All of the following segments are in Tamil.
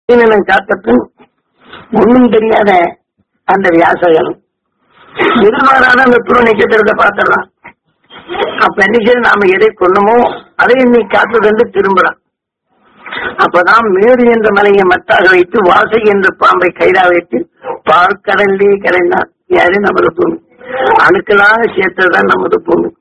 சீனன் காத்தப்பின் ஒண்ணும் தெரியாத அந்த வியாசகன் எதிர்மாறான அந்த துரு நட்சத்திரத்தை பார்த்துடலாம் அப்ப என்ன செய்ய நாம எதை கொண்டமோ அதை நீ காத்தது திரும்புறான் அப்பதான் மேடு என்ற மலையை மத்தாக வைத்து வாசை என்ற பாம்பை கைதா வைத்து பார்க்கடல்லே கரைந்தான் யாரு நமது பூமி அணுக்களாக சேர்த்ததுதான் நமது பூமி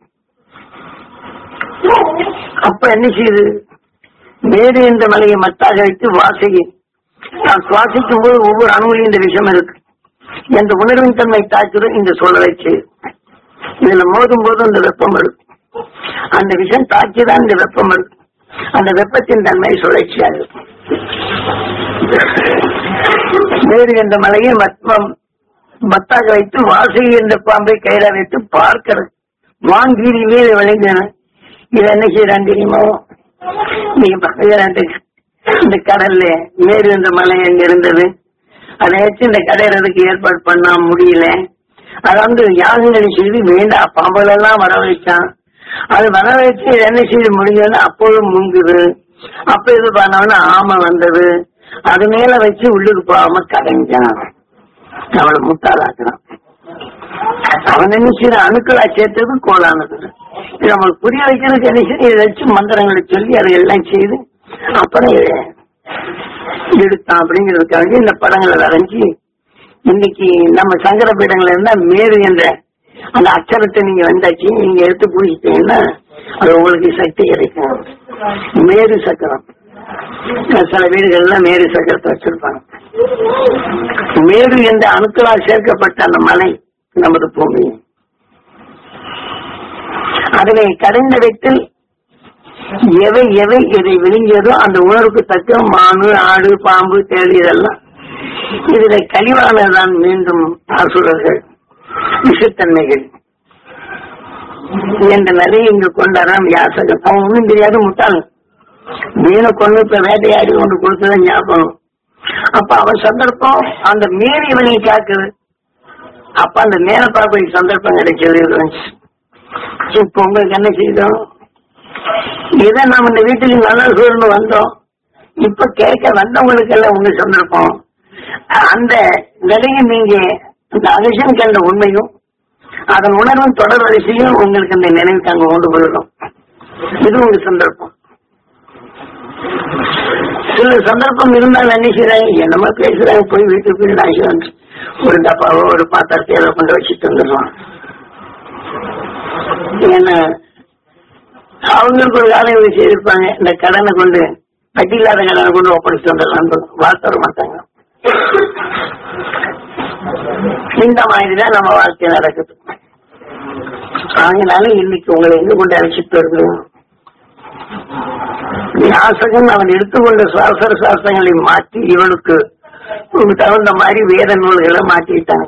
அப்ப என்ன செய்யுது மேடு என்ற மலையை மத்தாக வைத்து வாசையை நான் சுவாசிக்கும் போது ஒவ்வொரு அணுவிலும் இந்த விஷம் இருக்கு என்ற உணர்வின் தன்மை தாக்குறது இந்த சூழலை செய்யுது இதுல மோதும் போது அந்த வெப்பம் இருக்கு அந்த விஷம் தாக்கிதான் இந்த வெப்பம் இருக்கு அந்த வெப்பத்தின் தன்மை சுழற்சியாக இருக்கும் வேறு என்ற மலையை மத்மம் மத்தாக வைத்து வாசை என்ற பாம்பை கையில வைத்து பார்க்கிறது வாங்கீரி மீது விளைந்தன இது என்ன செய்யறான் தெரியுமோ நீங்க பக்கத்துல அந்த இந்த கடல்ல மேரு என்ற மலை அங்க இருந்தது அதை வச்சு இந்த கடையிறதுக்கு ஏற்பாடு பண்ண முடியல அதை வந்து யாகங்களை செய்து வேண்டாம் பாம்புகள் எல்லாம் வர வச்சான் அது வர வச்சு என்ன செய்து முடிஞ்சதுன்னா அப்போதும் முங்குது அப்ப இது பண்ணவன ஆமை வந்தது அது மேல வச்சு உள்ளுக்கு போகாம கடைஞ்சான் அவளை முட்டாளாக்குறான் அவன் என்ன செய்யற அணுக்களா சேர்த்தது கோலானது இது நம்மளுக்கு புரிய வைக்கிறதுக்கு என்ன செய்ய இதை வச்சு மந்திரங்களை சொல்லி அதை எல்லாம் செய்து அப்புறம் இதை எடுத்தான் அப்படிங்கிறதுக்காக இந்த படங்களை வரைஞ்சி இன்னைக்கு நம்ம சங்கர பீடங்கள்ல இருந்தா மேரு என்ற அந்த அச்சரத்தை நீங்க வந்தாச்சு நீங்க எடுத்து பூஜிட்டீங்கன்னா அது உங்களுக்கு சக்தி கிடைக்கும் மேரு சக்கரம் சில வீடுகள்ல மேரு சக்கரத்தை வச்சிருப்பாங்க மேரு என்ற அணுக்களால் சேர்க்கப்பட்ட அந்த மலை நமது பூமி அதனை கடைந்த வைத்தில் எவை எவை எதை விழுங்கியதோ அந்த உணர்வுக்கு தக்க மானு ஆடு பாம்பு தேடி இதெல்லாம் இதுல கழிவானதான் மீண்டும் அசுரர்கள் விஷத்தன்மைகள் என்ற நிலையை இங்கு கொண்டாடான் வியாசகன் அவன் ஒன்றும் தெரியாது முட்டாள் மீனை கொண்டு இப்ப வேட்டையாடி கொண்டு கொடுத்ததான் ஞாபகம் அப்ப அவன் சந்தர்ப்பம் அந்த மீன் இவனை காக்குது அப்ப அந்த மேல பார்க்க சந்தர்ப்பம் கிடைச்சது இருந்துச்சு இப்ப உங்களுக்கு என்ன செய்தோம் இதை நம்ம இந்த வீட்டுக்கு நல்ல சூழ்ந்து வந்தோம் இப்ப கேட்க வந்தவங்களுக்கு எல்லாம் உங்க சந்தர்ப்பம் அந்த நிலையை நீங்க அந்த அகசன் கண்ட உண்மையும் அதன் உணர்வும் தொடர் வரிசையும் உங்களுக்கு அந்த நினைவுக்கு அங்க கொண்டு போயிடும் இது உங்க சந்தர்ப்பம் சில சந்தர்ப்பம் இருந்தால் என்ன செய்யறாங்க என்னமா பேசுறாங்க போய் வீட்டுக்கு போய் நான் வந்து ஒரு டப்பாவோ ஒரு பாத்திரத்தையோ ஏதோ கொண்டு வச்சுட்டு வந்துடுவான் ஏன்னா அவங்களுக்கு ஒரு காலம் இப்படி செய்திருப்பாங்க இந்த கடனை கொண்டு வட்டி இல்லாத கடனை கொண்டு ஒப்படைச்சு வந்துடலாம் வாழ்த்த வர மாட்டாங்க இந்த மாதிரிதான் நம்ம வாழ்க்கை நடக்குது அதனால இன்னைக்கு உங்களை எங்க கொண்டு அழைச்சிட்டு வருது யாசகன் அவன் எடுத்துக்கொண்ட சாஸ்திர சாஸ்திரங்களை மாற்றி இவனுக்கு தகுந்த மாதிரி வேத நூல்களை மாற்றிட்டாங்க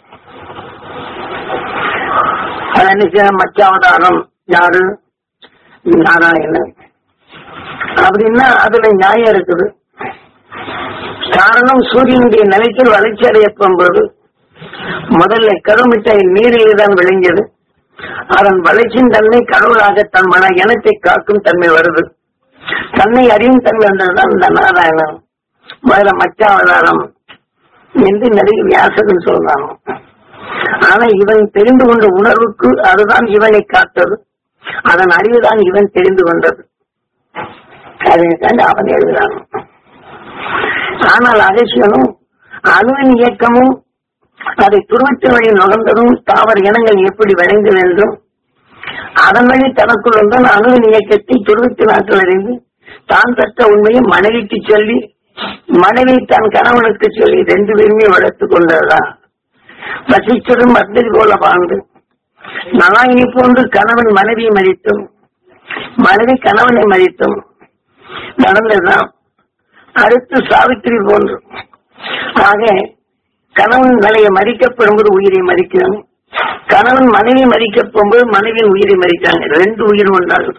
அது என்ன செய்ய மச்ச அவதாரம் யாரு நாராயணன் அப்படின்னா அதுல நியாயம் இருக்குது காரணம் சூரியனுடைய நிலைக்கு வளர்ச்சி அடைய போகும்போது முதல்ல கருமிட்டாய் நீரிலே தான் விளங்கியது அதன் வளர்ச்சியின் தன்மை கடவுளாக தன் மன இனத்தை காக்கும் தன்மை வருது தன்னை அறியும் தன்மை வந்ததுதான் இந்த நாராயணன் முதல்ல மச்சாவதாரம் என்று நிறைய வியாசகன் சொல்றாங்க ஆனா இவன் தெரிந்து கொண்ட உணர்வுக்கு அதுதான் இவனை காத்தது அதன் அறிவுதான் இவன் தெரிந்து கொண்டது அதை கண்டு அவன் எழுதுறான் ஆனால் அதிசயனும் அணுவின் இயக்கமும் அதை துருவத்தின் வழி நுகர்ந்ததும் தாவர இனங்கள் எப்படி விளைந்தது என்றும் அதன் வழி தனக்குள் வந்தான் அணுவின் இயக்கத்தை துருவத்தின் ஆற்றல் அறிந்து தான் பெற்ற உண்மையை மனைவிக்கு சொல்லி மனைவி தன் கணவனுக்கு சொல்லி ரெண்டு பேருமே வளர்த்துக் கொண்டதுதான் வசிச்சதும் மத்திரி போல வாழ்ந்து நாயினி போன்று கணவன் மனைவியை மதித்தும் மனைவி கணவனை மதித்தும் நடந்ததுதான் அடுத்து சாவித்திரி போன்று ஆக கணவன் நிலையை மதிக்கப்படும்போது உயிரை மதிக்கிறாங்க கணவன் மனைவி மதிக்க போகும்போது மனைவியின் உயிரை மதிக்கிறாங்க ரெண்டு உயிர் ஒன்றாகும்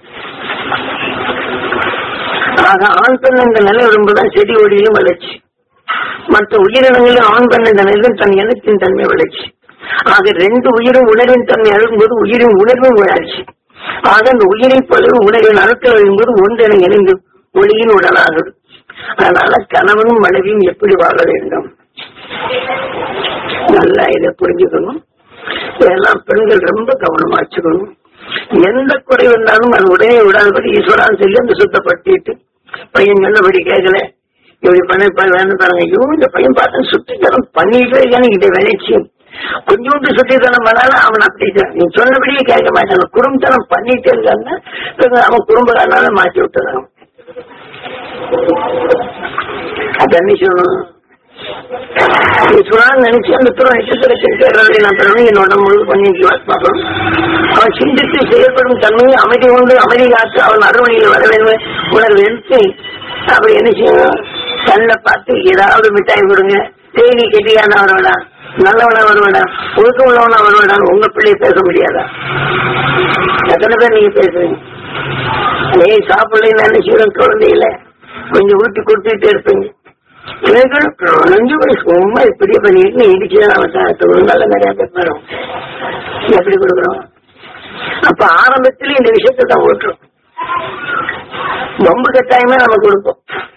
ஆக ஆண் பெண் என்ற நிலை வரும்போதுதான் செடி ஒடியிலும் வளர்ச்சி மற்ற உயிரினங்களிலும் ஆண் பெண் என்ற நிலையிலும் தன் எண்ணத்தின் தன்மை வளர்ச்சி ஆக ரெண்டு உயிரும் உணர்வின் தன்மை அழும்போது உயிரின் உணர்வும் வளர்ச்சி ஆக அந்த உயிரை பொழுது உணர்வின் அழுத்தம் எழும்போது ஒன்றென இணைந்து ஒளியின் உடலாகுது அதனால கணவனும் மனைவியும் எப்படி வாழ வேண்டும் நல்லா இதை புரிஞ்சுக்கணும் இதெல்லாம் பெண்கள் ரொம்ப கவனமா வச்சுக்கணும் எந்த குறை வந்தாலும் அது உடனே விடாதபடி ஈஸ்வரான்னு சொல்லி அந்த சுத்தப்படுத்திட்டு பையன் நல்லபடி கேட்கல இப்படி பண்ண இப்ப வேணும் பாருங்க ஐயோ இந்த பையன் பார்த்தா சுத்தித்தனம் பண்ணிட்டே இருக்கானு இதை விளைச்சி கொஞ்சோண்டு சுத்தித்தனம் பண்ணாலும் அவன் அப்படி இருக்கான். நீ சொன்னபடியே கேட்க மாட்டாங்க குடும்பத்தனம் பண்ணிட்டே இருக்காங்க பிறகு அவன் குடும்பக்காரனால மாற்றி விட்டுறான் அப்ப என்ன சொல்லணும் ஈஸ்வரான்னு நினைச்சு அந்த துறை நட்சத்திரத்திற்கு நான் பிறகு என்னோட முழு பண்ணி பார்க்கணும் அவன் சிந்தித்து செயல்படும் தன்மையை அமைதி கொண்டு அமைதி காத்து அவன் அறுவணையில் வர வேண்டும் உணர்வு எடுத்து அப்படி என்ன செய்யணும் கண்ணை பார்த்து ஏதாவது மிட்டாய் கொடுங்க தேனி கெட்டியான வருவடா நல்லவனா வருவடா ஒழுக்கம் உள்ளவனா வருவடா உங்க பிள்ளைய பேச முடியாதா எத்தனை பேர் நீங்க பேசுறீங்க ஏய் சாப்பிடலன்னு என்ன செய்யணும் குழந்தையில கொஞ்சம் ஊட்டி கொடுத்துட்டே இருப்பீங்க கேட்கணும் நஞ்சு போய் சும்மா இப்படியே பண்ணிட்டு இடிச்சுதான் அவன் சாப்பிட்டு நல்ல நிறைய பேர் வரும் எப்படி கொடுக்குறோம் அப்ப ஆரம்பத்துல இந்த விஷயத்தை தான் ஓட்டுறோம் ரொம்ப கட்டாயமே நம்ம கொடுப்போம்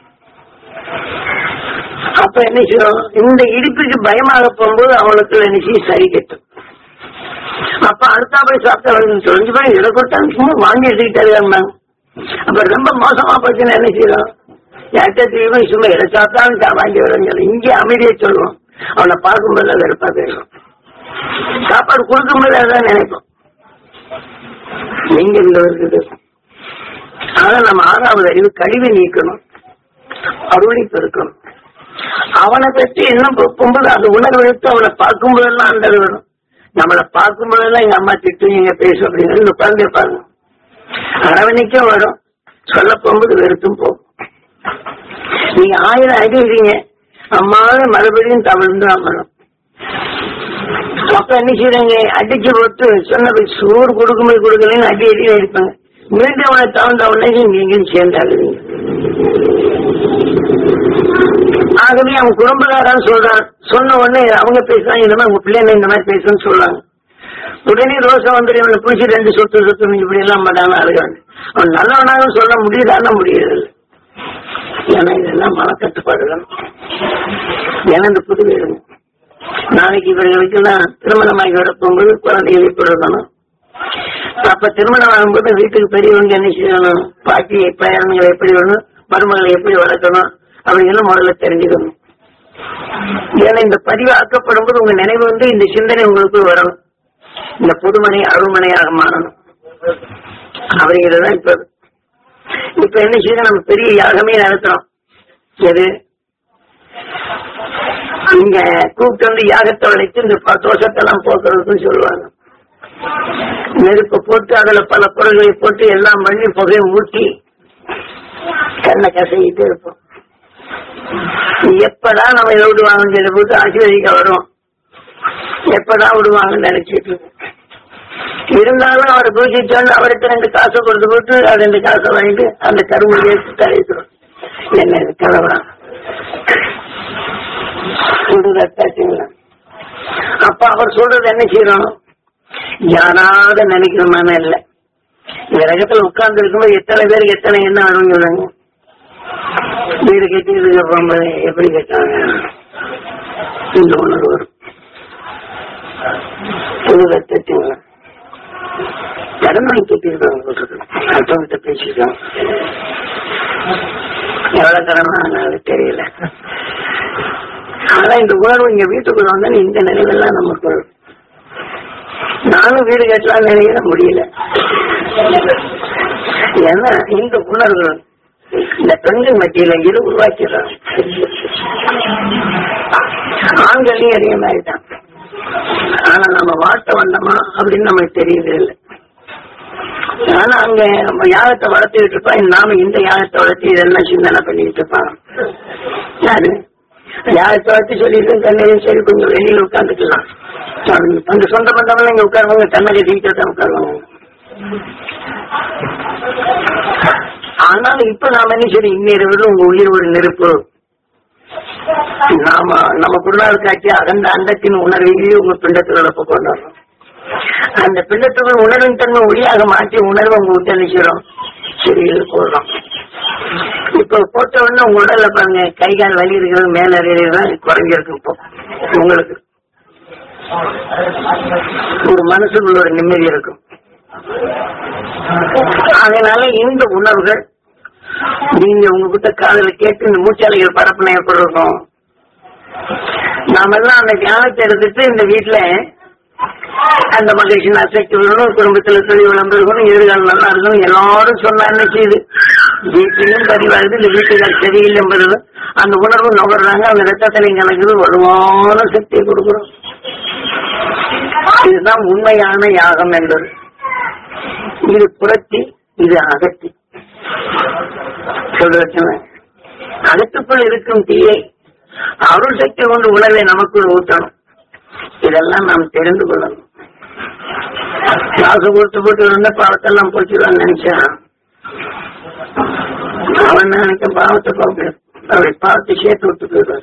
அப்ப என்ன செய்யும் இந்த இடிப்புக்கு பயமாக போகும்போது அவளுக்கு என்ன செய்யும் சரி கட்டும் அப்ப அடுத்தா போய் சாப்பிட்டா தொலைஞ்சு போய் இதை கொடுத்தாலும் சும்மா வாங்கி எடுத்துக்கிட்டாரு இருந்தாங்க அப்ப ரொம்ப மோசமா போச்சுன்னா என்ன செய்யணும் யார்கிட்ட சும்மா எதை சாப்பிட்டாலும் சா- வாங்கி வரணும் இங்கே அமைதியை சொல்லுவோம் அவனை பார்க்கும்போது வெறுப்பா பேசும் சாப்பாடு கொடுக்கும்போது அதான் நினைப்போம் நீங்க இந்த இருக்குது ஆனா நம்ம ஆறாவது அறிவு கழிவை நீக்கணும் அருளை பெருக்கணும் அவனை பற்றி என்ன போகும்போது அது உணர்வு எடுத்து அவனை பார்க்கும்போதெல்லாம் அந்த இது வரும் நம்மளை பார்க்கும்போதெல்லாம் எங்க அம்மா திட்டும் எங்க பேசும் அப்படின்னு உட்கார்ந்து பாருங்க அரவணைக்கும் வரும் சொல்ல போகும்போது வெறுத்தும் போகும் நீங்க ஆயிரம் அடி இருக்கீங்க அம்மாவே மறுபடியும் தவிர்ந்து அம்மனும் அப்ப என்ன செய்யறீங்க அடிச்சு போட்டு சொன்ன சோறு கொடுக்கும்போது கொடுக்கலன்னு அடி அடி அடிப்பாங்க மீண்டும் அவனை தகுந்த உடனே நீங்க எங்கேயும் சேர்ந்தாகுவீங்க ஆகவே அவன் குடும்பக்காரன் சொல்றான் சொன்ன உடனே அவங்க பேசுறாங்க இந்த மாதிரி உங்க பிள்ளைங்க இந்த மாதிரி பேசுன்னு சொல்றாங்க உடனே ரோசம் வந்துட்டு இவனை பிடிச்சி ரெண்டு சொத்து சொத்து இப்படி எல்லாம் மாட்டாங்க அழுகாங்க அவன் நல்லவனாக சொல்ல முடியுதான முடியாது ஏன்னா இதெல்லாம் மனக்கட்டுப்பாடுகள் ஏன்னா இந்த புது வீடு நாளைக்கு இவர்களுக்கு நான் திருமணமாகி வர போகும்போது குழந்தைகளை கொடுக்கணும் அப்ப திருமணம் ஆகும்போது வீட்டுக்கு பெரியவங்க என்ன செய்யணும் பாட்டி பேரன்களை எப்படி வரணும் மருமகளை எப்படி வளர்க்கணும் அப்படிங்கிற முதல்ல தெரிஞ்சுக்கணும் ஏன்னா இந்த பதிவு ஆக்கப்படும் போது உங்க நினைவு வந்து இந்த சிந்தனை உங்களுக்கு வரணும் இந்த புதுமனை அருள்மனையாக மாறணும் அப்படிங்கிறதுதான் இப்ப இப்ப என்ன செய்ய நம்ம பெரிய யாகமே நடத்துறோம் எது இங்க கூப்பிட்டு வந்து யாகத்தை வளைத்து இந்த ப- தோஷத்தெல்லாம் போக்குறதுன்னு சொல்லுவாங்க நெருப்பு போட்டு அதுல பல பொருள்களை போட்டு எல்லாம் பண்ணி புகையை ஊட்டி கண்ணை கசைக்கிட்டு இருப்போம் எப்பதான் நம்ம இதை விடுவாங்கன்னு சொல்லி போட்டு ஆசீர்வதிக்க வரும் எப்பதான் விடுவாங்கன்னு நினைச்சிட்டு இருக்கோம். இருந்தாலும் அவரை பூஜிச்சோன்னு அவருக்கு ரெண்டு காசை கொடுத்து போட்டு அது ரெண்டு காசை வாங்கிட்டு அந்த கருமையை தரைக்கிறோம் என்ன இது கலவரம் சுடுதட்டாச்சுங்களா அப்ப அவர் சொல்றது என்ன செய்யணும் யாராவது நினைக்கணுமான இல்ல இந்த ரகத்துல உட்கார்ந்து இருக்கும்போது எத்தனை பேருக்கு எத்தனை என்ன வேணும்னு சொல்லுங்க வீடு கட்டிட்டு போகும்போது எப்படி கட்டாங்க இந்த உணர்வு வரும் சுடுதட்டாச்சுங்களா கடன் வாங்கி கட்டிருக்காங்க போட்டுருக்கு அடுத்தவங்கிட்ட பேசிருக்காங்க எவ்வளவு கடன் வாங்கினாலும் தெரியல ஆனா இந்த உணர்வு இங்க வீட்டுக்குள்ள வந்தா இந்த நிலையெல்லாம் நமக்கு வரும். நானும் வீடு கட்டலாம் நினைக்கிற முடியல ஏன்னா இந்த உணர்வு இந்த பெண்கள் மத்தியில இரு உருவாக்கிறான் ஆண்களையும் அதிகமாயிட்டான் ஆனா நம்ம வாழ்த்த வந்தோமா அப்படின்னு நமக்கு தெரியவே இல்லை ஆனா அங்க நம்ம யாகத்தை வளர்த்துக்கிட்டு இருப்பான் நாம இந்த யாகத்தை வளர்த்து இதெல்லாம் சிந்தனை பண்ணிட்டு இருப்பான் யாரு யாகத்தை வளர்த்து சொல்லிட்டு கண்ணையும் சரி கொஞ்சம் வெளியில உட்காந்துக்கலாம் அந்த சொந்த பந்தமெல்லாம் இங்க உட்காருவாங்க கண்ணை கட்டிக்கிட்டு தான் உட்காருவாங்க ஆனாலும் இப்ப நாம என்ன சரி இன்னொரு உங்க உயிர் ஒரு நெருப்பு நாம நம்ம குருநாள் காட்சி அகந்த அண்டத்தின் உணர்வையே உங்க பிண்டத்தோட கொண்டு வரோம் அந்த பிண்டத்துக்குள் உணர்வின் தன்மை ஒளியாக மாற்றி உணர்வை உங்க விட்டு நினைக்கிறோம் சரி போடுறோம் இப்போ போட்ட உடனே உங்க உடல்ல பாருங்க கை கால் வலி இருக்கிறது மேல அறியறது குறைஞ்சிருக்கு இப்போ உங்களுக்கு ஒரு மனசுக்குள்ள ஒரு நிம்மதி இருக்கும் அதனால இந்த உணர்வுகள் நீங்க உங்ககிட்ட காதல கேட்டு இந்த மூச்சாலைகள் பரப்புன எப்படி இருக்கும் நாமெல்லாம் அந்த ஞானத்தை எடுத்துட்டு இந்த வீட்டுல அந்த மகிழ்ச்சி அசைக்கு விடணும் குடும்பத்துல சொல்லி விளம்பரம் எதிர்காலம் நல்லா இருக்கணும் எல்லாரும் சொன்னா என்ன செய்யுது வீட்டிலும் பதிவாகுது இந்த வீட்டுக்கார் சரியில்லை என்பது அந்த உணர்வு நுகர்றாங்க அந்த ரத்தத்திலை கணக்குது வலுவான சக்தியை கொடுக்குறோம் இதுதான் உண்மையான யாகம் என்பது இது புரட்சி இது அகத்தி சொல்றேன் அகத்துக்குள் இருக்கும் தீயை அருள் சக்தி கொண்டு உணவை நமக்குள் ஊட்டணும் இதெல்லாம் நாம் தெரிந்து கொள்ளணும் காசு கொடுத்து போட்டு இருந்த பாவத்தெல்லாம் போச்சுதான் நினைச்சான் அவன் நினைக்க பாவத்தை பார்க்க அப்படி பார்த்து சேர்த்து விட்டு போயிடுவார்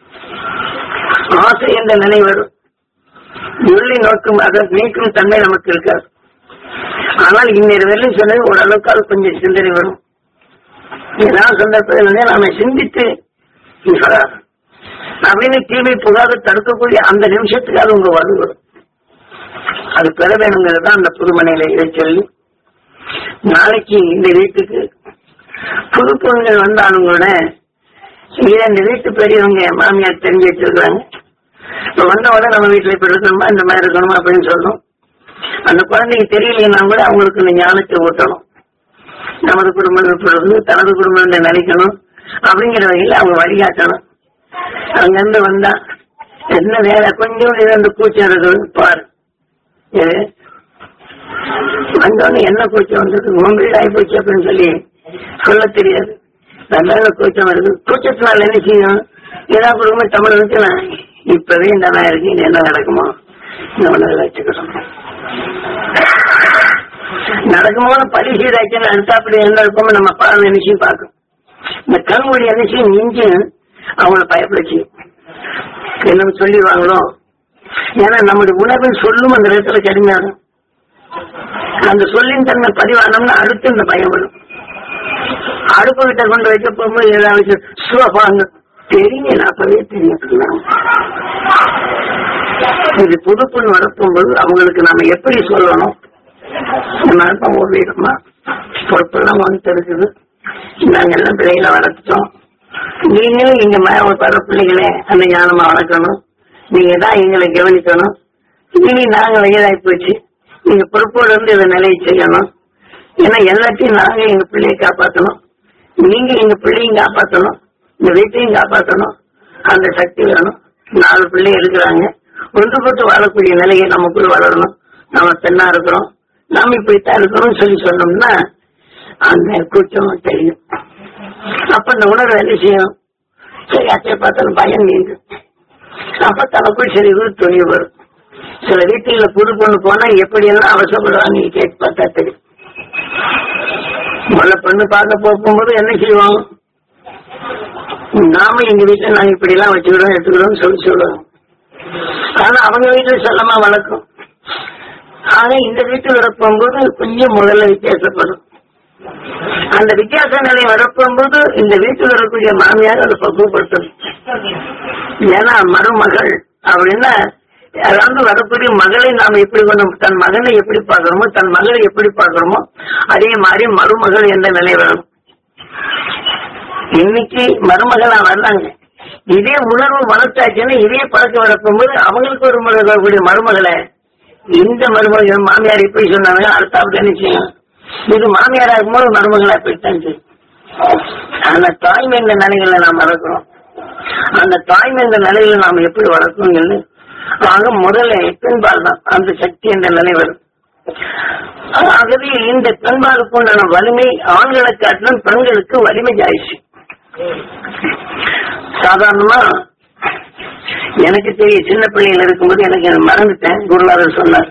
ஆசை என்ற நிலை வரும் உள்ளி நோக்கும் அதை நீக்கும் தன்மை நமக்கு இருக்காது ஆனால் இன்னொரு வெள்ளம் சொன்னது ஓரளவுக்கு அது கொஞ்சம் சிந்தனை வரும் ஏதாவது சந்தர்ப்பத்தில் நாம சிந்தித்து ஈஸ்வரா அப்படின்னு தீமை புகாத தடுக்கக்கூடிய அந்த நிமிஷத்துக்கு அது உங்க வலு வரும் அது பெற வேணுங்கிறது தான் அந்த புதுமனையில இதை சொல்லி நாளைக்கு இந்த வீட்டுக்கு புது பொண்ணுகள் வந்தாலும் கூட இதை இந்த வீட்டு பெரியவங்க மாமியார் தெரிஞ்சு வச்சிருக்காங்க இப்ப வந்த உடனே நம்ம வீட்டுல இப்ப இருக்கணுமா இந்த மாதிரி இருக்கணுமா அப்படின்னு சொல்லணும் அந்த குழந்தைக்கு தெரியலைன்னா கூட அவங்களுக்கு இந்த ஞானத்தை ஊட்டணும் நமது குடும்பம் இப்படி இருந்து தனது குடும்பத்தை நினைக்கணும் அப்படிங்கிற வகையில் அவங்க வழிகாட்டணும் அங்கிருந்து வந்தா என்ன வேலை கொஞ்சம் இரண்டு கூச்சம் இருக்குது பாரு எது வந்தோடனே என்ன கூச்சம் வந்தது உன் வீடு ஆகி போச்சு அப்படின்னு சொல்லி சொல்ல தெரியாது நல்ல கூச்சம் வருது கூச்சத்தினால என்ன செய்யும் ஏதாவது குடும்பம் தமிழ் வச்சு நான் இப்பவே இந்த நான் இருக்கு இது என்ன நடக்குமோ இந்த உணர்வை வச்சுக்கணும் நடக்கும்போது பரிசீலாச்சுன்னு அடுத்தாப்படி என்ன இருக்குமோ நம்ம படம் நினைச்சு பார்க்கும் இந்த கண்மொழி நினைச்சு மிஞ்சும் அவங்கள பயப்படச்சு என்ன சொல்லிடுவாங்களோ ஏன்னா நம்முடைய உணர்வு சொல்லும் அந்த இடத்துல கடுமையாகும் அந்த சொல்லின் தன்மை பதிவானோம்னா அடுத்து இந்த பயம் வரும் அடுப்பு கிட்ட கொண்டு வைக்க போகும்போது ஏதாவது சுவப்பாங்க தெரியுங்க நான் அப்பவே தெரியும் இது புதுப்புண் வரப்போகும்போது அவங்களுக்கு நாம எப்படி சொல்லணும் நம்ம ஓடிடுமா பொறுப்பெல்லாம் வந்துட்டு இருக்குது நாங்க எல்லாம் பிள்ளைகளை வளர்த்துட்டோம் நீங்களும் இங்க மேல வர பிள்ளைகளை அந்த ஞானமா வளர்க்கணும் நீங்க தான் எங்களை கவனிக்கணும் இனி நாங்க வயதாகி போச்சு நீங்க பொறுப்போடு இருந்து இதை நிலையை செய்யணும் ஏன்னா எல்லாத்தையும் நாங்க எங்க பிள்ளையை காப்பாத்தணும் நீங்க எங்க பிள்ளையும் காப்பாத்தணும் இந்த வீட்டையும் காப்பாத்தணும் அந்த சக்தி வேணும் நாலு பிள்ளை இருக்கிறாங்க ஒன்றுபட்டு வாழக்கூடிய நிலையை நமக்குள் வளரணும் நம்ம பெண்ணா இருக்கிறோம் நாம இப்படித்தான் இருக்கணும்னு சொல்லி சொன்னோம்னா அந்த கூச்சம் தெரியும் அப்ப இந்த உணர்வு என்ன செய்யும் சரி அத்தை பார்த்தாலும் பயம் நீங்கும் அப்ப தனக்குள் சரி இது துணிவு வரும் சில வீட்டுல புது பொண்ணு போனா எப்படி எல்லாம் அவசரப்படுவாங்க நீங்க கேட்டு பார்த்தா தெரியும் முதல்ல பொண்ணு பார்க்க போகும்போது என்ன செய்வோம் நாம எங்க வீட்டுல நாங்க இப்படி எல்லாம் வச்சுக்கிறோம் எடுத்துக்கிறோம் சொல்லி சொல்லுவோம் ஆனா அவங்க வீட்டுல செல்லமா வளர்க்கும் ஆனா இந்த வீட்டு வரப்போகும்போது கொஞ்சம் முதல்ல வித்தியாசப்படும் அந்த வித்தியாச நிலை வரப்போகும்போது இந்த வீட்டுல வரக்கூடிய மாமியார் அதை பக்குவப்படுத்தணும் ஏன்னா மருமகள் அப்படின்னா அதாவது வரக்கூடிய மகளை நாம் எப்படி கொண்டு தன் மகனை எப்படி பார்க்கிறோமோ தன் மகளை எப்படி பார்க்கிறோமோ அதே மாதிரி மருமகள் என்ற நிலை வரும் இன்னைக்கு மருமகளா வர்றாங்க இதே உணர்வு வளர்த்தாச்சுன்னா இதே பழக்கம் வரப்போகும்போது அவங்களுக்கு ஒரு முறை வரக்கூடிய மருமகளை இந்த மருமகள் மாமியார் இப்படி சொன்னாங்க அடுத்த அப்படி என்ன செய்யும் இது மாமியாரா இருக்கும்போது மருமகளா போயிட்டான் செய்யும் அந்த தாய்மை இந்த நிலைகளை நாம் வளர்க்கிறோம் அந்த தாய்மை இந்த நிலையில நாம் எப்படி வளர்க்கணும்னு ஆக முதல்ல பெண்பால் தான் அந்த சக்தி என்ற நிலை வரும் ஆகவே இந்த பெண்பாலுக்கு உண்டான வலிமை ஆண்களை காட்டிலும் பெண்களுக்கு வலிமை ஜாயிச்சு சாதாரணமா எனக்கு தெரிய சின்ன பிள்ளைகள் இருக்கும்போது எனக்கு அதை மறந்துட்டேன் குருநாதர் சொன்னார்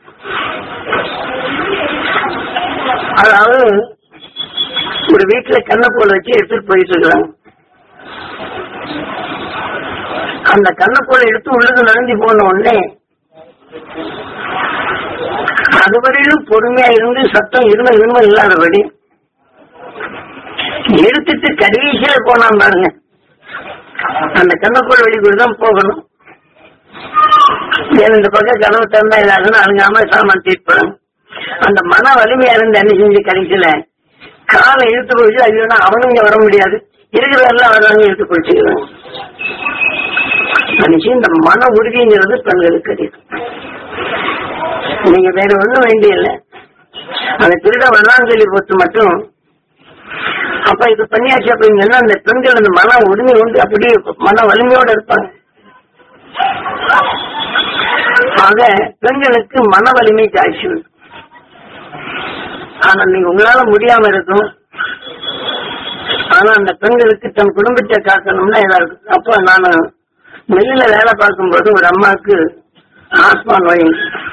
அதாவது ஒரு வீட்டுல கண்ணை போல வச்சு எடுத்துட்டு போயிட்டு இருக்கிறாங்க அந்த கண்ணை போல எடுத்து உள்ளது நடந்து போன உடனே அதுவரையிலும் பொறுமையா இருந்து சத்தம் இரும இரும இல்லாதபடி எடுத்து விட்டுட்டு கடைசியில போனான் பாருங்க அந்த கண்ணக்குள் வெளிக்குள்ள தான் போகணும் ஏன் இந்த பக்கம் கனவு தந்தா இதாகணும் அழுங்காம சாமான் தீர்ப்படும் அந்த மன வலிமையா இருந்து என்ன செஞ்சு கடைசியில காலை இழுத்து போச்சு அது வேணா அவனும் இங்க வர முடியாது இருக்கிறதெல்லாம் வர்றாங்க இழுத்து போச்சுக்கிறாங்க மனுஷி இந்த மன உறுதிங்கிறது பெண்களுக்கு அதிகம் நீங்க வேற ஒண்ணும் வேண்டிய இல்லை அந்த திருட வரலான்னு சொல்லி பொறுத்து மட்டும் அப்ப இது பண்ணியாச்சு அப்படிங்கன்னா அந்த பெண்கள் அந்த மன உரிமை உண்டு அப்படியே மன வலிமையோட இருப்பாங்க ஆக பெண்களுக்கு மன வலிமை ஜாஸ்தி உண்டு. ஆனா நீங்க உங்களால முடியாம இருக்கும் ஆனா அந்த பெண்களுக்கு தன் குடும்பத்தை காக்கணும்னா இதா இருக்கு அப்ப நான் மில்லுல வேலை பார்க்கும்போது ஒரு அம்மாவுக்கு ஆஸ்மா நோய்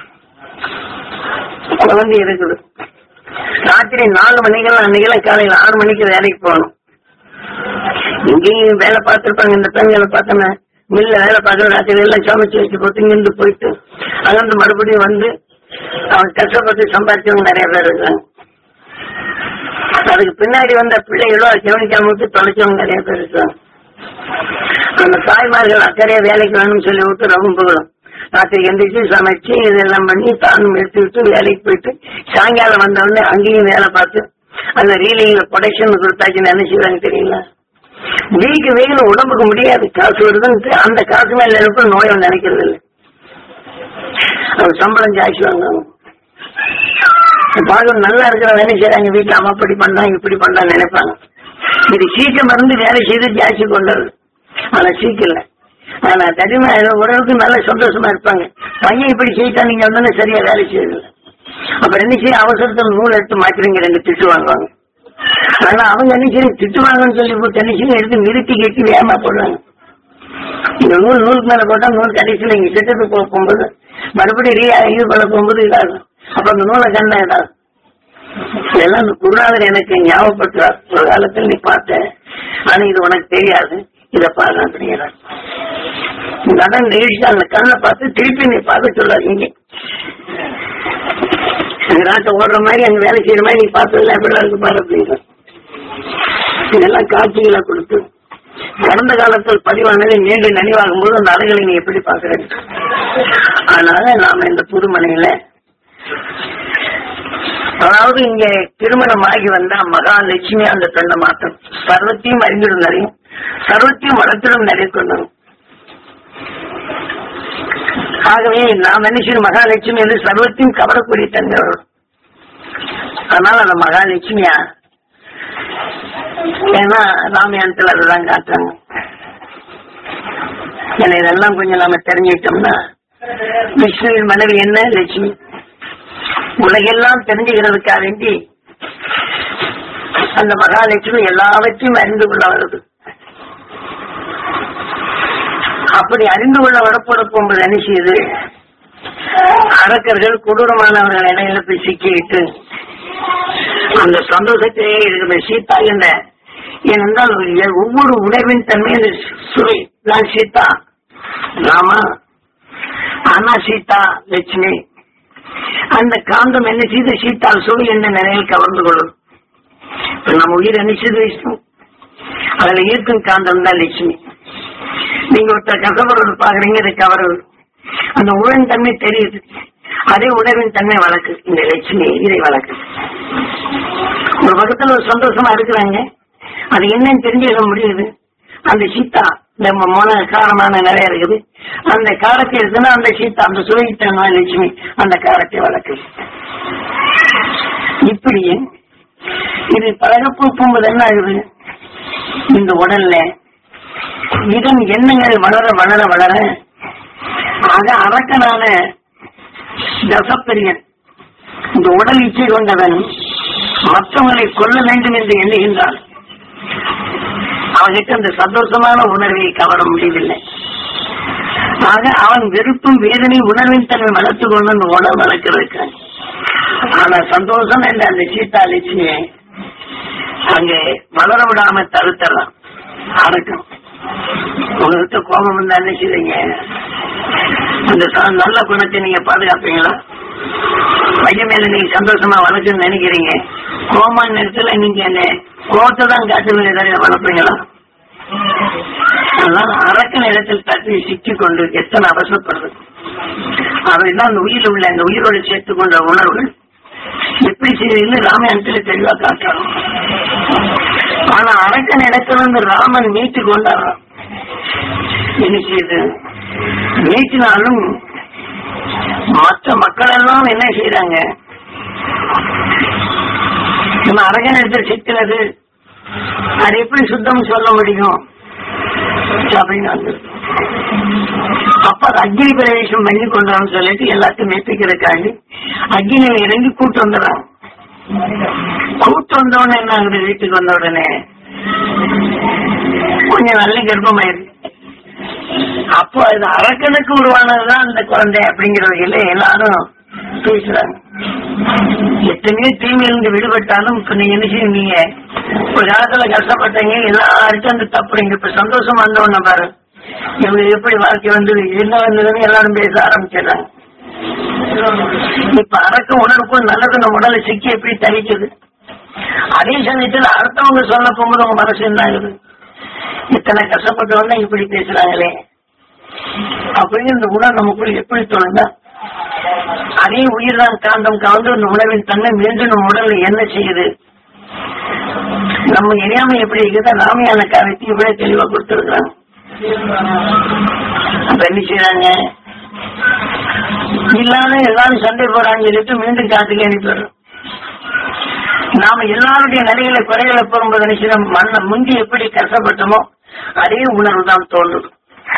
குழந்தை இருக்குது ராத்திரி நாலு மணிக்கெல்லாம் அன்னைக்கெல்லாம் காலையில ஆறு மணிக்கு வேலைக்கு போகணும் இங்கேயும் வேலை பார்த்திருப்பாங்க இந்த பெண்களை பார்த்தோன்னா மில்ல வேலை பார்க்கற ராத்திரி எல்லாம் சமைச்சு வச்சு போட்டு இங்கிருந்து போயிட்டு அங்கிருந்து மறுபடியும் வந்து அவன் கஷ்டப்பட்டு சம்பாதிச்சவங்க நிறைய பேர் இருக்காங்க அதுக்கு பின்னாடி வந்த பிள்ளைகளோ அதை கவனிக்காம விட்டு தொலைச்சவங்க நிறைய பேர் இருக்காங்க அந்த தாய்மார்கள் அக்கறையா வேலைக்கு வேணும்னு சொல்லி விட்டு ரொம்ப புகழும் ராத்திரி எந்திரிச்சு சமைச்சு இதெல்லாம் பண்ணி தானும் எடுத்து விட்டு வேலைக்கு போயிட்டு சாயங்காலம் வந்த உடனே அங்கேயும் வேலை பார்த்து அந்த ரீலிங்ல ப்ரொடக்ஷன் கொடுத்தாச்சுன்னு என்ன செய்வாங்க தெரியல வீக்கு வெயில் உடம்புக்கு முடியாது காசு வருதுன்னு அந்த காசு மேல இருக்க நோயை நினைக்கிறது இல்லை அது சம்பளம் ஜாஸ்தி வாங்குவாங்க பாகம் நல்லா இருக்கிற வேலை செய்யறாங்க வீட்டுல அவன் அப்படி பண்றாங்க இப்படி பண்றான்னு நினைப்பாங்க இது சீக்கிரம் மருந்து வேலை செய்து ஜாஸ்தி கொண்டது ஆனா சீக்கிரம் ஆனா தனிமா ஓரளவுக்கு நல்ல சந்தோஷமா இருப்பாங்க பையன் இப்படி செய்யிட்டா நீங்க வந்து சரியா வேலை செய்யுது அப்புறம் என்ன செய்ய அவசரத்துல நூல் எடுத்து மாத்திரங்க ரெண்டு திட்டு வாங்குவாங்க ஆனா அவங்க என்ன செய்யும் திட்டுவாங்கன்னு சொல்லி போட்டு என்ன செய்யும் எடுத்து நிறுத்தி கட்டி வேகமா போடுவாங்க இந்த நூல் நூலுக்கு மேல போட்டா நூல் கடைசியில இங்க திட்டத்துக்கு போக போகும்போது மறுபடியும் ரீ இது பண்ண போகும்போது இதாகும் அப்ப அந்த நூலை கண்டா இதாகும் இதெல்லாம் அந்த குருநாதர் எனக்கு ஞாபகப்படுத்துறார் ஒரு காலத்தில் நீ பார்த்த ஆனா இது உனக்கு தெரியாது இத பாரு அப்படிங்கிறார் இந்த அதான் நிகழ்ச்சி அந்த கண்ணை பார்த்து திருப்பி நீ பார்க்க சொல்லாதீங்க அந்த நாட்டை ஓடுற மாதிரி அங்க வேலை செய்யற மாதிரி நீ பார்த்ததுல எப்படி இருக்கு பாரு அப்படிங்கிற இதெல்லாம் காட்சிகளை கொடுத்து கடந்த காலத்தில் பதிவானதை மீண்டும் நினைவாகும் போது அந்த அறைகளை நீ எப்படி பாக்குற அதனால நாம இந்த புதுமனையில அதாவது இங்க திருமணம் ஆகி வந்தா மகாலட்சுமி அந்த பெண்ணை மாத்தம் சர்வத்தையும் அறிந்திடும் நிறையும் சர்வத்தையும் வளர்த்திடும் நிறைய கொண்டணும் ஆகவே நாம் என்ன செய்யணும் மகாலட்சுமி வந்து சர்வத்தையும் கவரக்கூடிய தன்மை வரும் அதனால அந்த மகாலட்சுமியா ஏன்னா ராமாயணத்துல அதுதான் காட்டுறாங்க ஏன்னா இதெல்லாம் கொஞ்சம் நாம தெரிஞ்சுக்கிட்டோம்னா விஷ்ணுவின் மனைவி என்ன லட்சுமி உலகெல்லாம் தெரிஞ்சுக்கிறதுக்காக வேண்டி அந்த மகாலட்சுமி எல்லாவற்றையும் அறிந்து கொள்ள வருது அப்படி அறிந்து கொள்ள வரப்போற போகும்போது என்ன செய்யுது அரக்கர்கள் கொடூரமானவர்கள் இடையில போய் சிக்கிட்டு அந்த சந்தோஷத்திலேயே இருக்கிற சீதா என்ற ஏனென்றால் ஒவ்வொரு உணர்வின் தன்மை அந்த சுவை நான் சீதா ராமா ஆனா சீதா லட்சுமி அந்த காந்தம் என்ன செய்து சீத்தால் சுவை என்ற நிலையில் கவர்ந்து கொள்ளும் இப்ப நம்ம உயிர் என்ன செய்து விஷ்ணு அதுல ஈர்க்கும் காந்தம் தான் லட்சுமி நீங்க ஒருத்தர் கசவரோடு பாக்குறீங்க இது கவரு அந்த உணவின் தன்மை தெரியுது அதே உணர்வின் தன்மை வழக்கு இந்த லட்சுமி இதை வழக்கு ஒரு பக்கத்துல ஒரு சந்தோஷமா இருக்கிறாங்க அது என்னன்னு தெரிஞ்சுக்க முடியுது அந்த சீத்தா இந்த மன காரமான நிறைய இருக்குது அந்த காரத்தை இருக்குன்னா அந்த சீத்தா அந்த சுவைத்தன்மை லட்சுமி அந்த காரத்தை வளர்க்கு இப்படி இது பழகப்பு போகும்போது என்ன ஆகுது இந்த உடல்ல இதன் எண்ணங்கள் வளர வளர வளர ஆக அரக்கனான தசப்பெரியன் இந்த உடல் இச்சை கொண்டவன் மற்றவங்களை கொல்ல வேண்டும் என்று எண்ணுகின்றான் அவனுக்கு அந்த சந்தோஷமான உணர்வை கவர முடியவில்லை ஆக அவன் வெறுப்பும் வேதனை உணர்வின் தன்மை வளர்த்து கொண்டு அந்த உடல் வளர்க்கிறதுக்கு ஆனா சந்தோஷம் என்ற அந்த சீதா லட்சுமியை அங்கே வளர விடாம தடுத்துறான் அடக்கம் உங்ககிட்ட கோபம் இருந்தா என்ன செய்வீங்க அந்த ச- நல்ல குணத்தை நீங்க பாதுகாப்பீங்களா பையன் மேல நீங்க சந்தோஷமா வளர்க்கணும்னு நினைக்கிறீங்க கோமான நேரத்துல நீங்க அந்த கோட்டை தான் காட்டவில்லை தவிர வளர்ப்பீங்களா அதனால அரக்கன் இடத்தில் தட்டி சிக்கிக் கொண்டு எத்தனை அவசரப்படுது அவைதான் அந்த உயிரில் உள்ள அந்த உயிரோடு சேர்த்துக் கொண்ட உணர்வுகள் எப்படி செய்யுதுன்னு ராமாயணத்துல தெளிவா காட்டுறாங்க ஆனா அரக்கன் இடத்துல இருந்து ராமன் மீட்டு கொண்டாடுறான் என்ன செய்யுது மீட்டினாலும் மற்ற மக்கள் எல்லாம் என்ன செய்யறாங்க நம்ம அரகன் இடத்தில் சிக்கிறது அது எப்படி சுத்தம் சொல்ல முடியும் அப்படின்னு வந்து அப்ப அது அக்னி பிரவேசம் பண்ணி கொண்டான்னு சொல்லிட்டு எல்லாத்தையும் மெப்பிக்கிறதுக்காண்டி அக்னியில இறங்கி கூட்டு வந்துடுறாங்க கூட்டு வந்த உடனே என்ன ஆகுது வீட்டுக்கு வந்த உடனே கொஞ்சம் நல்ல கர்ப்பமாயிருக்கு அப்போ அது அரக்கனுக்கு உருவானதுதான் அந்த குழந்தை அப்படிங்கிற வகையில எல்லாரும் பேசுறாங்க எத்தனையோ தீமையிலிருந்து விடுபட்டாலும் இப்ப நீங்க என்ன செய்வீங்க ஒரு காலத்துல கஷ்டப்பட்டீங்க எல்லாருக்கும் அந்த தப்பு நீங்க இப்ப சந்தோஷமா வந்தவன பாரு இவங்க எப்படி வாழ்க்கை வந்தது என்ன வந்ததுன்னு எல்லாரும் பேச ஆரம்பிச்சிடுறாங்க இப்ப அரக்க உணர்வுக்கும் நல்லது நம்ம உடலை சிக்கி எப்படி தவிக்குது அதே சமயத்துல அடுத்தவங்க சொல்ல போகும்போது உங்க மனசு என்ன ஆகுது இத்தனை கஷ்டப்பட்டவங்க இப்படி பேசுறாங்களே அப்படின்னு இந்த உணர்வு நமக்குள் எப்படி தோணுதா அதே உயிர் தான் காந்தம் கலந்து அந்த உணவின் தன்மை மீண்டும் நம்ம உடல்ல என்ன செய்யுது நம்ம எரியாம எப்படி இருக்குதா நாமையான காரியத்தை இவ்வளவு தெளிவா கொடுத்துருக்காங்க அப்ப என்ன செய்யறாங்க இல்லாத எல்லாரும் சண்டை போறாங்க சொல்லிட்டு மீண்டும் காத்துக்கு அனுப்பிடுறோம் நாம எல்லாருடைய நிலைகளை குறைகளை போகும்போது நினைச்சிடும் மண்ண முந்தி எப்படி கஷ்டப்பட்டோமோ அதே உணர்வு தான் தோன்றும்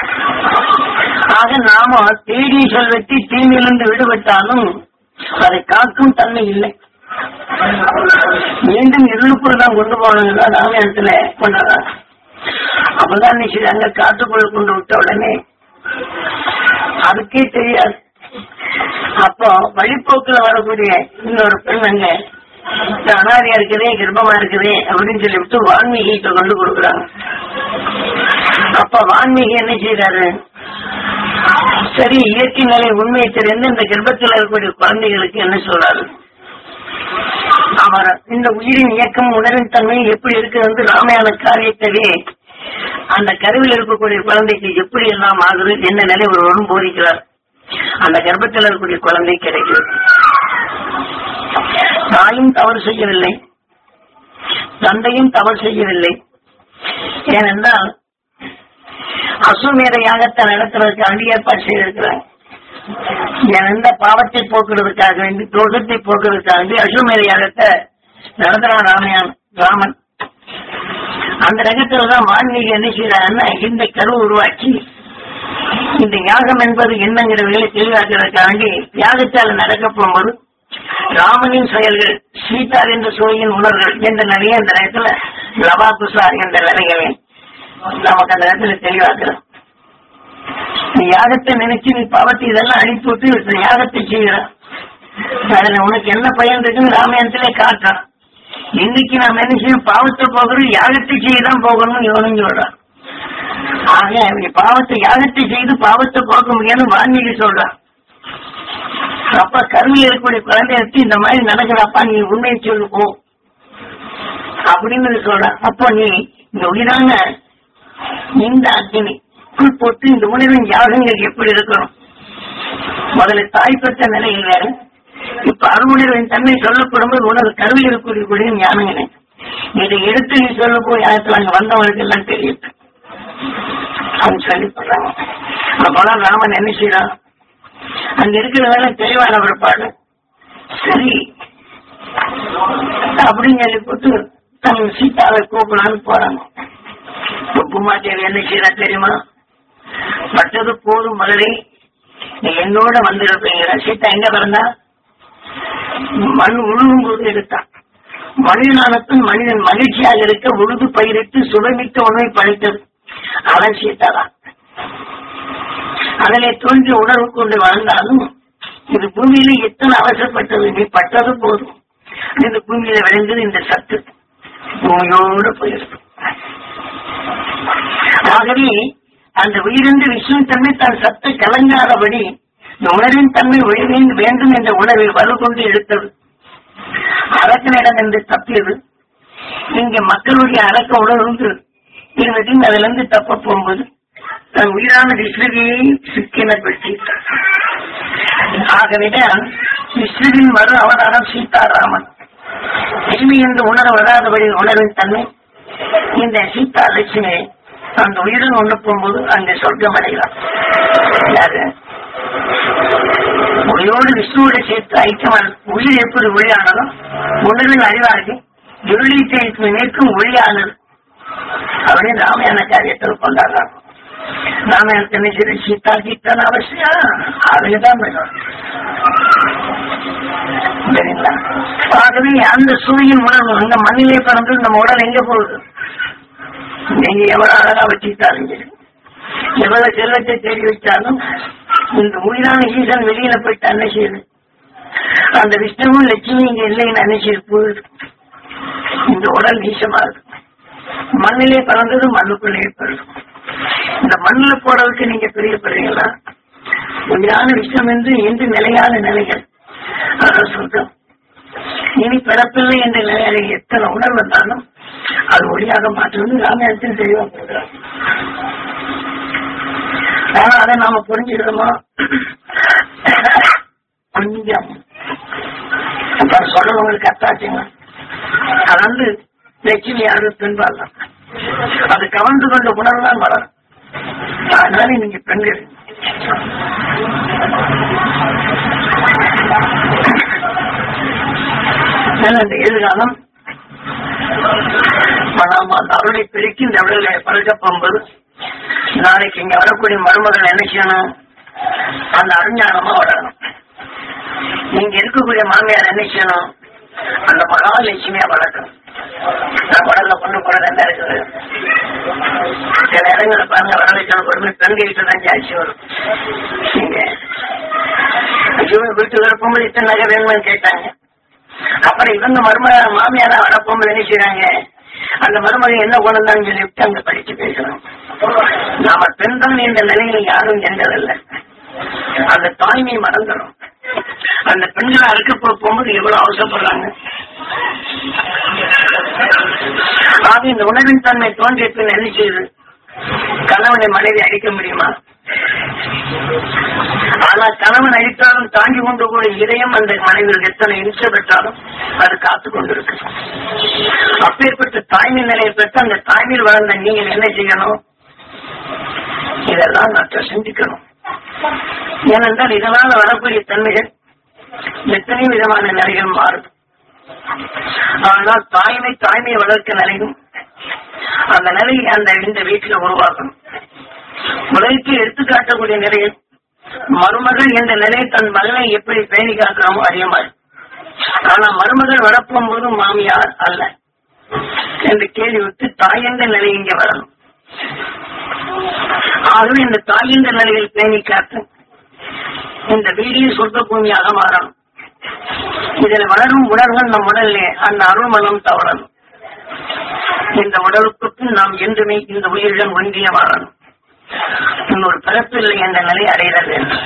ஆக நாம தேடி செல்வத்தை தீமையிலிருந்து விடுபட்டாலும் அதை காக்கும் தன்மை இல்லை மீண்டும் இருளுக்குள் தான் கொண்டு போனதுதான் ராமாயணத்துல கொண்டாடுறாங்க அப்பதான் நினைச்சாங்க காட்டுக்குள்ள கொண்டு விட்ட உடனே அதுக்கே தெரியாது அப்போ வழிப்போக்குல வரக்கூடிய இன்னொரு பெண் அங்க அனாதியா இருக்குதே கர்ப்பமா இருக்குதே அப்படின்னு சொல்லிவிட்டு வான்மீகிட்ட கொண்டு கொடுக்குறாங்க அப்ப வான்மீகி என்ன செய்யறாரு சரி இயற்கை நிலை உண்மையை தெரிந்து இந்த கர்ப்பத்தில் இருக்கக்கூடிய குழந்தைகளுக்கு என்ன சொல்றாரு அவர் இந்த உயிரின் இயக்கம் உணரின் தன்மை எப்படி இருக்கு வந்து ராமாயண காரியத்தவே அந்த கருவில் இருக்கக்கூடிய குழந்தைக்கு எப்படி எல்லாம் ஆகுது என்ன நிலை ஒருவரும் போதிக்கிறார் அந்த கர்ப்பத்தில் இருக்கக்கூடிய குழந்தை கிடைக்கிறது தாயும் தவறு செய்யவில்லை தந்தையும் தவறு செய்யவில்லை ஏனென்றால் அசுமேத யாகத்தை நடத்துவதற்காண்டி ஏற்பாடு செய்திருக்கிறாங்க எந்த பாவத்தை போக்குறதுக்காக வேண்டி தோஷத்தை போக்குறதுக்காக வேண்டி அசுமேத யாகத்தை நடத்துறான் ராமையான் ராமன் அந்த ரகத்துலதான் வான்மீகி என்ன செய்யறாங்கன்னா இந்த கரு உருவாக்கி இந்த யாகம் என்பது என்னங்கிற வேலை தெளிவாக்குறதுக்காண்டி யாகத்தால் நடக்க போகும்போது ராமனின் செயல்கள் சீதா என்ற சோழியின் உணர்வுகள் என்ற நிலையை அந்த நேரத்துல லவா குசா என்ற நிலைகளை நமக்கு அந்த நேரத்துல தெளிவாக்குறோம் நீ யாகத்தை நினைச்சு நீ பாவத்தை இதெல்லாம் அழித்து விட்டு இந்த யாகத்தை செய்கிறான் அதுல உனக்கு என்ன பயன் இருக்குன்னு ராமாயணத்திலே காட்டுறான் இன்னைக்கு நாம் என்ன செய்யும் பாவத்தை போகிறோம் யாகத்தை செய்யதான் போகணும்னு இவனும் சொல்றான் ஆக நீ பாவத்தை யாகத்தை செய்து பாவத்தை போக்க முடியாதுன்னு வான்மீகி சொல்றான் அப்ப கருவில் இருக்கக்கூடிய குழந்தைகளுக்கு இந்த மாதிரி நடக்குதாப்பா நீ உண்மையை சொல்லு போ அப்படின்னு சொல்றான் அப்போ நீ இந்த உயிரான இந்த அக்னி புல் போட்டு இந்த உணவின் யாகங்கள் எப்படி இருக்கணும் முதல்ல தாய் பெற்ற நிலையில் வேற இப்ப அருமுனிவரின் தன்மை சொல்லப்படும் போது உனது கருவில் இருக்கக்கூடிய ஞானங்களே இதை எடுத்து நீ சொல்ல போய் யாகத்துல அங்க வந்தவங்களுக்கு எல்லாம் தெரியும் அவங்க சொல்லி சொல்றாங்க அப்பதான் ராமன் என்ன செய்யறான் அங்க இருக்கிறதால தெளிவான பிற்பாடு சரி அப்படின்னு சொல்லி போட்டு தன் சீதாவை கூப்பிடலான்னு போறாங்க உப்புமாதேவி என்ன செய்யறா தெரியுமா பட்டது போதும் மகளே நீ என்னோட வந்திருப்பீங்க சீதா எங்க பிறந்தா மண் உழுவும் போது எடுத்தான் மனிதனானத்தும் மனிதன் மகிழ்ச்சியாக இருக்க உழுது பயிரிட்டு சுவைமிக்க உணவை படைத்தது அவன் சீதாதான் அதிலே தோன்றி உணர்வு கொண்டு வாழ்ந்தாலும் இது பூமியில எத்தனை அவசரப்பட்டது நீ பட்டது போதும் இந்த பூமியில விளைந்தது இந்த சத்து பூமியோடு போயிருக்கு ஆகவே அந்த உயிரிழந்த விஷ்ணு தன்மை தன் சத்தை கலங்காதபடி இந்த உணர்வின் தன்மை ஒழிவேன் வேண்டும் என்ற உணர்வை வலு கொண்டு எடுத்தது அரசனிடம் என்று தப்பியது இங்க மக்களுடைய அடக்க உணர்வு இருந்துட்டு அதுல இருந்து தப்ப போகும்போது தன் உயிரான விஸ்வதியை சிக்கினப்படுத்தி ஆகவேதான் விஸ்வதின் மறு அவதாரம் சீதாராமன் தீமை என்று உணர வராதபடி உணர்வின் தன்மை இந்த சீதா லட்சுமி அந்த உயிரின் ஒண்ணு போகும்போது அங்கே சொர்க்கம் அடைகிறான் யாரு ஒளியோடு விஷ்ணுவோட சேர்த்து ஐக்கியமான உயிர் எப்படி ஒளியானதோ உணர்வின் அறிவாகி இருளை சேர்த்து நிற்கும் ஒளியானது அப்படின்னு ராமாயண காரியத்தில் கொண்டாடுறாங்க ராமாயணத்தை நினைச்சது சீதா கீர்த்தன அவசியம் அதுதான் வேணும் சரிங்களா ஆகவே அந்த சூரியன் உணர்வு அந்த மண்ணிலே பிறந்து நம்ம உடல் எங்க போகுது நீங்க எவ்வளவு அழகா வச்சுட்டாலும் சரி எவ்வளவு செல்வத்தை தேடி வச்சாலும் இந்த உயிரான ஈசன் வெளியில போயிட்டு என்ன செய்யுது அந்த விஷ்ணுவும் லட்சுமி இங்க இல்லைன்னு அன்னைக்கு போகுது இந்த உடல் நீசமா இருக்கு மண்ணிலே பிறந்தது மண்ணுக்குள்ளே பிறகு இந்த மண்ணுல போறதுக்கு நீங்க பிரியப்படுறீங்களா உயிரான விஷயம் என்று என்று நிலையான நிலைகள் அதான் சொல்றோம் இனி பிறப்பில்லை என்ற நிலையில எத்தனை உணர்வு வந்தாலும் அது ஒளியாக மாற்றுவது ராமாயணத்தில் தெளிவா போகிறார் ஆனா அதை நாம புரிஞ்சுக்கிறோமா கொஞ்சம் அப்ப சொல்றவங்களுக்கு அத்தாச்சுங்க அது வந்து லட்சுமி யாரு பெண்பாள் அது கவர்ந்து கொண்ட உணர்வு தான் வளரும் அதனால நீங்க பெண்கள் அதனால இந்த எதிர்காலம் நாம் அந்த அருளை பெருக்கி இந்த உடலை பழக்க போகும்போது நாளைக்கு இங்க வரக்கூடிய மருமகள் என்ன செய்யணும் அந்த அருஞானமா வளரணும் நீங்க இருக்கக்கூடிய மாமியார் என்ன செய்யணும் அந்த மகாலட்சுமியா வளர்க்கணும் நான் உடல்ல பொண்ணு கூட நல்லா இருக்குது சில இடங்களை பாருங்க வரவேற்கணும் கொடுமை பெண்கிட்ட தான் ஜாஸ்தி வரும் நீங்க ஐயோ வீட்டு வரப்போகும்போது இத்தனை நகை வேணும்னு கேட்டாங்க அப்புறம் இவங்க மரும மாமியாரா வரப்போகும்போது என்ன செய்யறாங்க அந்த மருமகன் என்ன குணம்தான் சொல்லிவிட்டு அங்க படிச்சு பேசுறோம் நாம பெண்தான் என்ற நிலையில யாரும் எந்ததில்லை அந்த தாய்மை மறந்துடும் அந்த பெண்களை அறுக்க போகும்போது எவ்வளவு அவசரப்படுறாங்க ஆக இந்த உணவின் தன்மை தோன்றிய பின் என்ன செய்யுது கணவனை மனைவி அழிக்க முடியுமா ஆனா கணவன் அழித்தாலும் தாங்கி கொண்டு கூடிய இதயம் அந்த மனைவியில் எத்தனை இன்ச பெற்றாலும் அது காத்து கொண்டிருக்கு அப்பேற்பட்ட தாய்மை நிலையை பெற்று அந்த தாய்மையில் வளர்ந்த நீங்கள் என்ன செய்யணும் இதெல்லாம் மற்ற சிந்திக்கணும் ஏனென்றால் இதனால வரக்கூடிய தன்மைகள் எத்தனை விதமான நிலைகள் மாறும் ஆனால் தாய்மை தாய்மையை வளர்க்க நிலையும் அந்த நிலையை அந்த இந்த வீட்டில் உருவாக்கணும் உலகிற்கு எடுத்துக்காட்டக்கூடிய நிலையில் மருமகள் என்ற நிலை தன் மகனை எப்படி பேணி காக்கிறோமோ அதே மாதிரி ஆனா மருமகள் வரப்போகும்போது மாமியார் அல்ல என்று கேள்வி விட்டு தாய் என்ற நிலை இங்கே வரணும் ஆகவே இந்த தாய் என்ற நிலையில் பேணி காத்து இந்த வீடியை சொர்க்க பூமியாக மாறணும் இதில் வளரும் உணர்வுகள் நம் உடலிலே அந்த அருள் மனம் தவறணும் இந்த உடலுக்கு நாம் என்றுமே இந்த உயிரிடம் ஒன்றிய வாழணும் இன்னொரு பிறப்பில்லை என்ற நிலை அடைகிறது